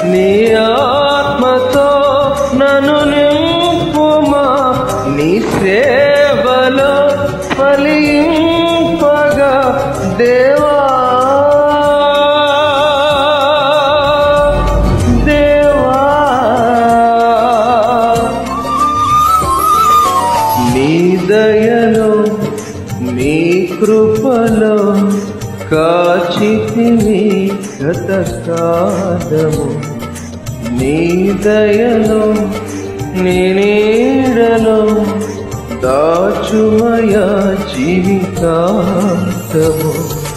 నీ ఆత్మతో నన్ను నింపుమా నీ సేవలో ఫలింపగా దేవా దేవా నీ దయలో నీ కృపలో కాచితిని గతకాలము నీ దయలో నీ నీడలో దాచుమయ జీవితాంతము